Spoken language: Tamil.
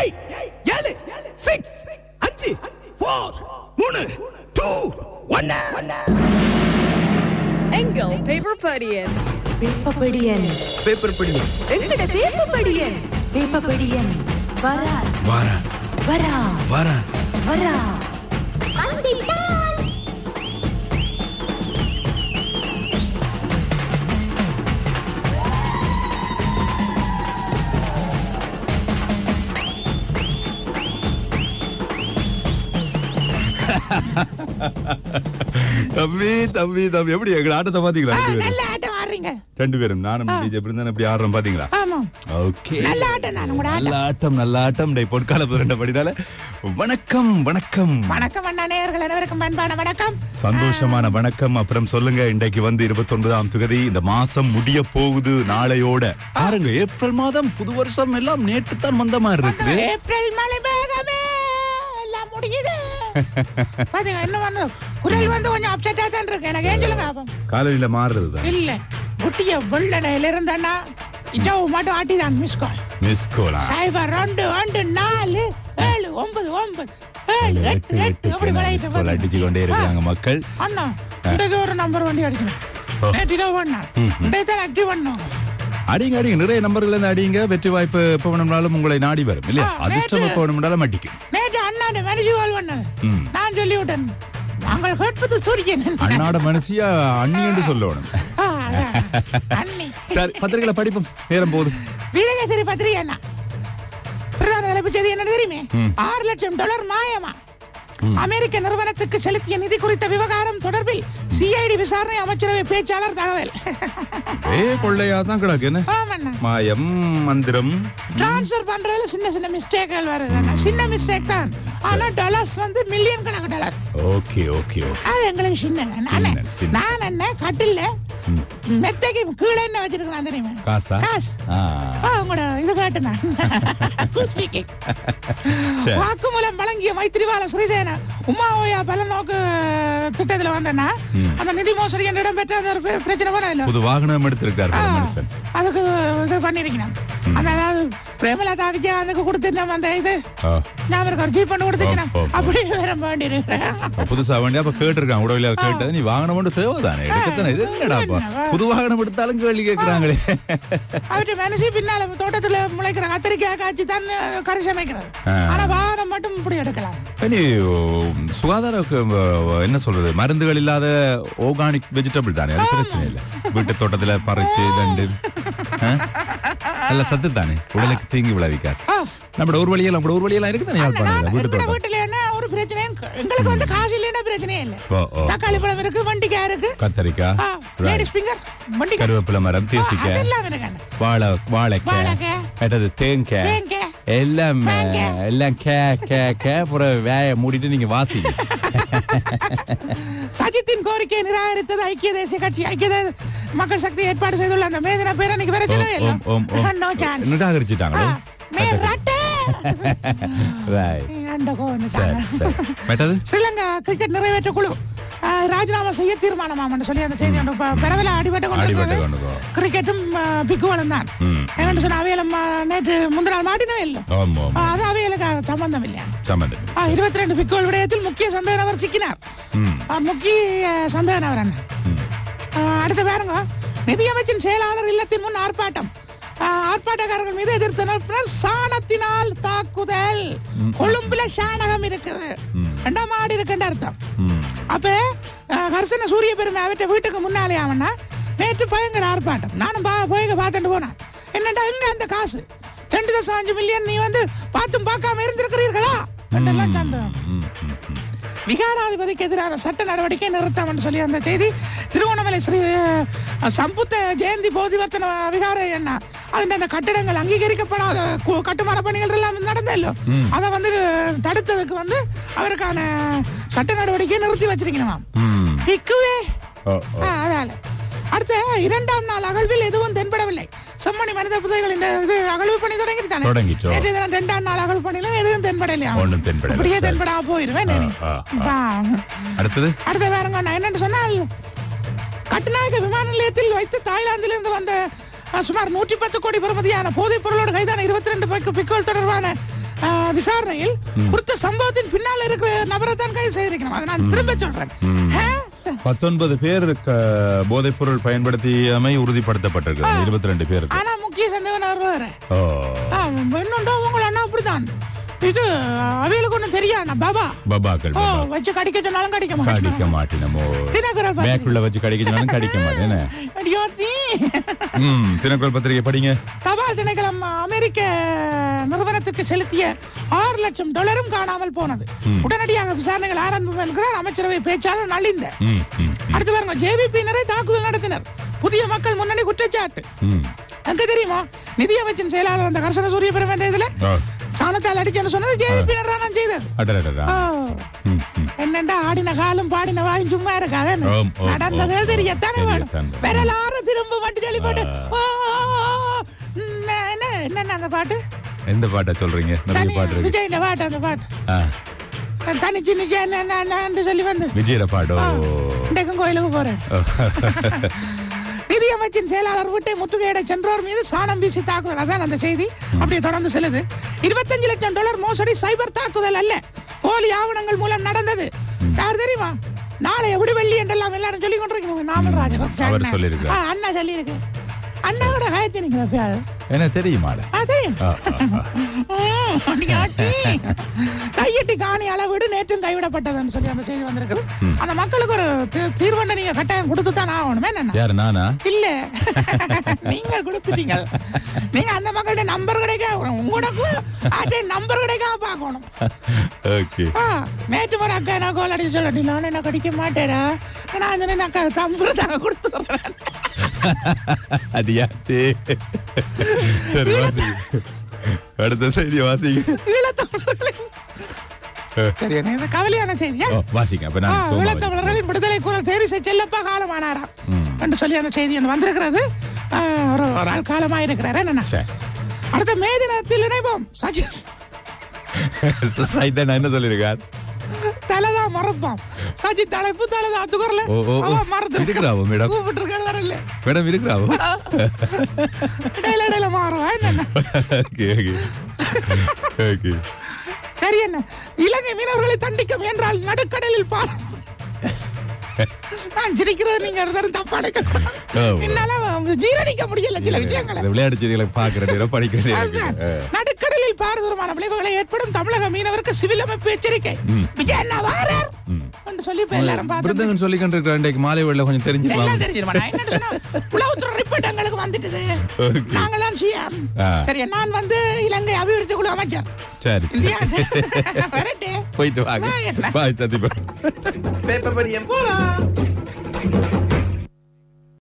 எயிட் ஏழு சிக்ஸ் அஞ்சு ஃபோர் மூணு டூ ஒன்னு எங்கள் பேப்பர் படியன் வேப்பப்படியன் பேப்பர் படி எங்கட வேப்பப்படியன் வேப்பப்படியன் வரா வாரா வரா வாரா வரா தம்பி தம்பி தம்பி எப்படி எங்க ஆட்டத்தை பாத்தீங்களா ரெண்டு பேரும் நல்ல ஆட்டம் ஆடுறீங்க ரெண்டு பேரும் நானும் டிஜே பிருந்தன் எப்படி ஆடுறோம் பாத்தீங்களா ஆமா ஓகே நல்ல ஆட்டம் நான் உங்களோட நல்ல ஆட்டம் ஆட்டம் நல்ல ஆட்டம் டே பொற்கால புரண்ட படினால வணக்கம் வணக்கம் வணக்கம் அண்ணா நேயர்கள் அனைவருக்கும் அன்பான வணக்கம் சந்தோஷமான வணக்கம் அப்புறம் சொல்லுங்க இன்றைக்கு வந்து இருபத்தி ஒன்பதாம் தேதி இந்த மாசம் முடிய போகுது நாளையோட பாருங்க ஏப்ரல் மாதம் புது வருஷம் எல்லாம் நேற்று தான் வந்த மாதிரி இருக்குது ஏப்ரல் மழை மேகமே எல்லாம் முடியுது பாத்தீங்க என்ன வந்து குரல் வந்து கொஞ்சம் அப்செட்டா தான் இருக்கு எனக்கு ஏன் சொல்லுங்க அப்போ காலையில மாறுறது தான் இல்ல குட்டிய வெள்ளனையில இருந்தேன்னா இஜவு மட்டும் ஆட்டிதான் மிஸ் கால் மிஸ் கோலா சைபர் ரெண்டு ரெண்டு நாலு ஏழு ஒன்பது ஒன்பது ஏழு எட்டு எட்டு அப்படி விளையாட்டு மிஸ் கோல் அடிச்சு கொண்டே இருக்காங்க மக்கள் அண்ணா இன்றைக்கு ஒரு நம்பர் வண்டி அடிக்கணும் ஓ. நேற்று இரவு பண்ணா இன்றைக்கு தான் ஆக்டிவ் பண்ணோம் அடிங்க அடிங்க நிறைய நம்பர்கள் இருந்து அடிங்க வெற்றி வாய்ப்பு எப்ப வேணும்னாலும் உங்களை நாடி வரும் இல்லையா ஆ, அதிர்ஷ்டம் நேற்று- எப்ப வேணும்னாலும் அடிக்கும் நேற்று அண்ணாண்ட மனுஷி கால் பண்ணது ம். நான் சொல்லிவிட்டேன் நாங்கள் கேட்பது சூரியன் அண்ணாட மனசியா அண்ணி என்று சொல்லணும் ஆ, அதான். அண்ணி சரி பத்திரிகைகளை படிப்போம் நேரம் போகுது வீரகேசரி பத்திரிகை அண்ணா பிரதான தலைப்புச் செய்தி என்ன தெரியுமே ஆறு லட்சம் டாலர் மாயமா அமெரிக்க நிறுவனத்துக்கு செலுத்திய நிதி குறித்த விவகாரம் தொடர்பில் சிஐடி விசாரணை அமைச்சரவை பேச்சாளர் தகவல் ஏ கொள்ளையா தான் கிடக்கு என்ன ஆமாண்ணா மாயம் மந்திரம் டிரான்ஸ்ஃபர் பண்றதுல சின்ன சின்ன மிஸ்டேக்கள் வருது அண்ணா. சின்ன மிஸ்டேக் தான் ஆனா டாலர்ஸ் வந்து மில்லியன் கணக்கு டாலர்ஸ் ஓகே ஓகே ஓகே அது எங்களுக்கு சின்ன அண்ணா. சின்ன, சின்ன. நான் என்ன கட்டில்ல மெத்தைக்கு கீழே என்ன வச்சிருக்கலாம் தெரியுமா காசா காசு ஆ. ஆ, உங்களோட இது காட்டுனா speaking. சரி. வாக்குமூலம் வழங்கிய மைத்திரிபால சிறிசேன உமா ஓயா பலநோக்கு திட்டத்துல வந்தேன்னா அந்த நிதி மோசடி என்ற இடம்பெற்ற அந்த ஒரு பிர- பிரச்சனை போன இல்ல புது வாகனம் எடுத்திருக்காரு ஆ, ஒரு மனுஷன் அதுக்கு இது பண்ணிருக்கணும் அந்த அதாவது பிரேமலதா விஜயகாந்துக்கு கொடுத்துருந்தோம் அந்த இது ஆ. நான் ஒரு ஜீப் பண்ணி கொடுத்துக்கணும் ஓ, ஓ, ஓ. அப்படி வேற வேண்டியிருக்கிறேன் புதுசா வேண்டிய அப்ப கேட்டிருக்காங்க உடவில கேட்டது நீ வாகனம் மட்டும் தேவைதானே எடுக்கத்தானே இது என்னடாப்பா என்னவா? புது வாகனம் எடுத்தாலும் கேள்வி கேட்கிறாங்களே அவர்கிட்ட மனசு பின்னால தோட்டத்துல முளைக்கிற கத்திரிக்காய் காய்ச்சி தான் கறி சமைக்கிறது ஆ. ஆனா வாகனம் மட்டும் இப்படி எடுக்கலாம் நீ சுகாதார க- என்ன சொல்றது மருந்துகள் இல்லாத ஆர்கானிக் வெஜிடபிள் தானே அது பிரச்சனை இல்ல வீட்டு தோட்டத்துல பறிச்சு தண்டு ஆ? நல்ல சத்து தானே உடலுக்கு தீங்கி விளைவிக்காது ஆ. நம்மளோட ஒரு வழியெல்லாம் நம்மளோட ஒரு வழியெல்லாம் இருக்குது தானே நான் யாழ்ப்பாணத்துல வீட்டு எங்கட தோட்டம் வீட்டுல என்ன ஒரு பிரச்சனையும் க- எங்களுக்கு வந்து காசு இல்லைன்னா பிரச்சனையே இல்ல ஓ, ஓ. தக்காளி பழம் இருக்கு வண்டிக்காய் இருக்கு கத்தரிக்காய் right. லேடிஸ் ஃபிங்கர் வண்டிக்காய் கருவேப்பிலை மரம் தேசிக்காய் அதெல்லாம் இருக்கு அண்ணா. வாழை வாழைக்காய் வாழைக்காய். அடுத்தது தேங்காய் தேங்காய். எல்லாம் மாங்காய். எல்லாம் கே கே கே அப்புறம் வேய மூடிட்டு நீங்க வாசிங்க சஜித்தின் கோரிக்கையை நிராகரித்தது ஐக்கிய தேசிய கட்சி ஐக்கிய தே- மக்கள் சக்தி ஏற்பாடு செய்துள்ள அந்த மேதின பேரணிக்கு வர சொல்லவே ஓம், ஓம், ஓம். நோ சான்ஸ் நிராகரிச்சிட்டாங்களோ மே ரட்டே Right. அந்த சரி கோவம் சரி மெட்டது ஸ்ரீலங்கா கிரிக்கெட் நிறைவேற்ற குழு ஆ, ராஜினாமா செய்ய தீர்மானமாம் சொல்லி அந்த செய்தி ஒன்று ப- பரவலா அடிபட்டு அடிபட்டு கொண்டு கொண்டு போ. கிரிக்கெட்டும் பிக்குவலும் தான் ம். என்னன்னு சொன்னா அவையில நேற்று முந்தின நாள் மாட்டினவே இல்லை ஆமா ஆ, ஆமா அது அவைகளுக்கு சம்பந்தம் இல்லையா சம்மந்தம் இருபத்தி ரெண்டு பிக்குவல் விடயத்தில் முக்கிய சந்தேக நபர் சிக்கினார் ம். ஆ, முக்கிய சந்தேக நபர் என்ன ஆ, அடுத்து பாருங்க நிதியமைச்சின் செயலாளர் இல்லத்தின் முன் ஆர்ப்பாட்டம் ஆ, ஆர்ப்பாட்டக்காரர்கள் மீது எதிர்த்து நிரப்பினர் சாணத்தினால் தாக்குதல் கொழும்புல சாணகம் இருக்குது ரெண்டாம் மாடு இருக்குன்ற அர்த்தம் ம். அப்ப அஹ், கர்சன சூரிய பெருமை அவற்றை வீட்டுக்கு முன்னாலே அவனா நேற்று பயங்கர ஆர்ப்பாட்டம் நானும் பா போய் பார்த்துட்டு போனேன் என்னடா எங்க அந்த காசு ரெண்டு தசம் அஞ்சு மில்லியன் நீ வந்து பார்த்தும் பார்க்காம இருந்திருக்கிறீர்களா என்றெல்லாம் சந்தேகம் ம், ம், ம். விகாராதிபதிக்கு எதிரான சட்ட நடவடிக்கை நிறுத்தம் என்று சொல்லி அந்த செய்தி திருவண்ணாமலை ஸ்ரீ அஹ், சம்புத்த ஜெயந்தி போதிவர்த்தன விகார என்ன அதில் அந்த கட்டிடங்கள் அங்கீகரிக்கப்படாத கு- கட்டுமான பணிகள் எல்லாம் நடந்தല്ലോ அதை வந்து தடுத்ததுக்கு வந்து அவருக்கான சட்ட நடவடிக்கையை நிறுத்தி வச்சிருக்கணுமாம் ம். பிக்குவே ஓ, ஓ. ஆ, அதால அடுத்த இரண்டாம் நாள் அகழ்வில் எதுவும் தென்படவில்லை செம்மணி மனித புதைகள் இந்த இது அகழ்வு பணி தொடங்கிட்டானே தொடங்கிட்டோம். நேற்றைய தினம் ரெண்டாம் நாள் அகழ்வு பணியிலும் எதுவும் தென்படலையா ஒண்ணும் தென்படல. அப்படியே சரி. தென்படாம போயிருவேன் ஆ, நானு. ஆ, பா. அடுத்தது அடுத்த வேறங்க நான் என்னன்னு சொன்னால் கட்டுநாயக்க விமான நிலையத்தில் வைத்து தாய்லாந்திலிருந்து வந்த அஹ், சுமார் நூற்றி பத்து கோடி பெறுமதியான போதைப் பொருளோடு கைதான இருபத்தி ரெண்டு பிக்கோல் தொடர்பான அஹ், விசாரணையில் குறித்த சம்பவத்தின் பின்னால் இருக்கிற நபரை தான் கைது செய்திருக்கணும் அதை நான் திரும்ப சொல்றேன் ஆ? ச- பத்தொன்பது பேர் க- போதைப் பொருள் பயன்படுத்தியமை உறுதிப்படுத்தப்பட்டிருக்கிறது இருபத்தி ரெண்டு பேருக்கு ஆனா முக்கிய சந்தேகம் அவர் வேற ஓ ஆ, இன்னொன்று உங்களை அண்ணா அப்படிதான் இது அவைகளுக்கு ஒண்ணும் தெரியாது பாபா பபாக்கள் ஓ பபா. வச்சு கடிக்க சொன்னாலும் கடிக்க கடிக்க மாட்டேன் மாட்டினமோ தினகரன் பத்திரிகை. பேக்குள்ள வச்சு கடிக்க சொன்னாலும் கடிக்க மாட்டேன் என்ன? அடியோத்தி ம் தினக்குரல் பத்திரிகை படிங்க தபால் திணைக்களம் அமெரிக்க நிறுவனத்துக்கு செலுத்திய ஆறு லட்சம் டாலரும் காணாமல் போனது உடனடியாக விசாரணைகள் ஆரம்பம் என்கிறார் அமைச்சரவை பேச்சாளர் நலிந்த ம், ம், ம், அடுத்து பாருங்க ஜேவிபியினரை தாக்குதல் நடத்தினர் புதிய மக்கள் முன்னணி குற்றச்சாட்டு ம். அங்க தெரியுமா நிதியமைச்சின் செயலாளர் அந்த கர்சன சூரிய பெருமன்ற இதுல ஓ, சாணத்தால் அடிச்சேன்னு சொன்னது ஜேவிபியினர் தான் செய்தது அடடடடா. ஓ. ம், ம். என்னண்டா ஆடின காலும் பாடின வாயும் சும்மா இருக்காது ஓம், ஓம், நடந்தது ஓம், தெரியத்தானே வேணும் தெரியத்தான் வேணும். விரலாறு திரும்ப மட்டும் சொல்லி போட்டு ஓ, ஓ, ஓ, என்ன என்ன என்ன அந்த பாட்டு எந்த பாட்டை சொல்றீங்க நிறைய தனி பாட்டு இருக்கு விஜய் பாட்டு அந்த பாட்டு ஆ, தனிச்சு நிச்சயம் என்ன என்ன, என்னன்னு சொல்லி வந்து விஜயர பாடோ இன்றைக்கும் கோயிலுக்கு போறேன் நிதியமைச்சின் செயலாளர் வீட்டை முற்றுகையிட சென்றோர் மீது சாணம் வீசி தாக்குதல் அதான் அந்த செய்தி அப்படியே தொடர்ந்து செல்லுது இருபத்தஞ்சு லட்சம் டாலர் மோசடி சைபர் தாக்குதல் அல்ல போலி ஆவணங்கள் மூலம் நடந்தது யார் தெரியுமா நாளை எப்படி வெள்ளி என்றெல்லாம் எல்லாரும் சொல்லி கொண்டிருக்கணும் நாமல் ராஜபக்ச அவர் அண்ணா. சொல்லியிருக்கார். ஆ, அண்ணா சொல்லி இருக்கு அண்ணாவோட காயத்தை நீங்க என்ன தெரியுமாடா ஆ தெரியும் ஆ, ஆ, ஆ. ம், நீங்க ஆச்சி. கையெட்டி காணி அளவீடு நேற்றும் கைவிடப்பட்டதுன்னு சொல்லி அந்த செய்தி வந்திருக்குது அந்த மக்களுக்கு ஒரு தீ- தீர்வண்டை நீங்க கட்டாயம் கொடுத்து தான் ஆகணுமே என்ன யாரு நானா இல்ல நீங்க கொடுத்துட்டீங்க நீங்க அந்த மக்கள்கிட்ட நம்பர் கிடைக்க உங்களுக்கு அதே நம்பர் கிடைக்காம பார்க்கணும் ஓகே ஆ, நேற்று முறை அக்கா என்ன கோல் அடிச்சு சொல்லி நான் என்ன கடிக்க மாட்டேடா நான் அந்த அக்கா தம்பு தாங்க கொடுத்து வர்றேன். அடியாத்தே சரி வாசிங்க அடுத்த செய்தி வாசிங்க ஈழத்தமிழர்களின் சரி என்ன இது கவலையான செய்தியா ஓ, வாசிங்க அப்ப ஆ, நான் சோமா வாசிக்கிறேன். ஈழத்தமிழர்களின் விடுதலை குரல் தேரிசை செல்லப்பா காலமானாராம் ம். என்று சொல்லி அந்த செய்தி ஒன்று வந்திருக்கிறது ஆ, ஒரு ஒரு ஆள் காலமா இருக்கிறாரு என்ன சரி. அடுத்த மே தினத்தில் இணைவோம் சஜி சைதன் என்ன சொல்லியிருக்கார் தலைதான் மறப்பான் சஜி தலைப்பு தலைதான் அத்துக்குறல ஓ, ஓ, ஓ. அவன் மறந்து இருக்கிறாவோ, மேடம்? கூப்பிட்டு இருக்காரு வரல மேடம் இருக்கிறாவோ இடையில இடையில மாறுவா என்ன ஓகே ஓகே ஓகே சரி என்ன இலங்கை மீனவர்களை தண்டிக்க முயன்றால் நடுக்கடலில் பார் நான் சிரிக்கிறது நீங்க இருந்தாலும் தப்பா ஓ. நினைக்க என்னால ஜீரணிக்க முடியல சில விஷயங்களை இந்த விளையாட்டு செய்திகளை பார்க்கிற நேரம் படிக்கிற நேரம் அதுதான். இருக்குது. நடுக்கடலில் பாரதூரமான விளைவுகளை ஏற்படும் தமிழக மீனவருக்கு சிவில் அமைப்பு எச்சரிக்கை ம். விஜய் அண்ணா வாரார் ம். என்று சொல்லி இப்ப எல்லாரும் பார்த்து பிருந்தகன் சொல்லி கொண்டிருக்கிற இன்றைக்கு மாலை வேளையில கொஞ்சம் எல்லாம் தெரிஞ்சுக்கலாம் தெரிஞ்சிருமா நான் என்னன்னு சொன்னா உளவுத்துறை ரிப்போர்ட் எங்களுக்கு வந்துட்டுது Okay. நாங்களாம் சிஎம் ஆ. சரி நான் வந்து இலங்கை அபிவிருத்தி குழு அமைச்சர் சரி இந்தியா வரட்டே போயிட்டு வாங்க Bye. பாய் சந்திப்பா பேப்பர் படியம் போலாம்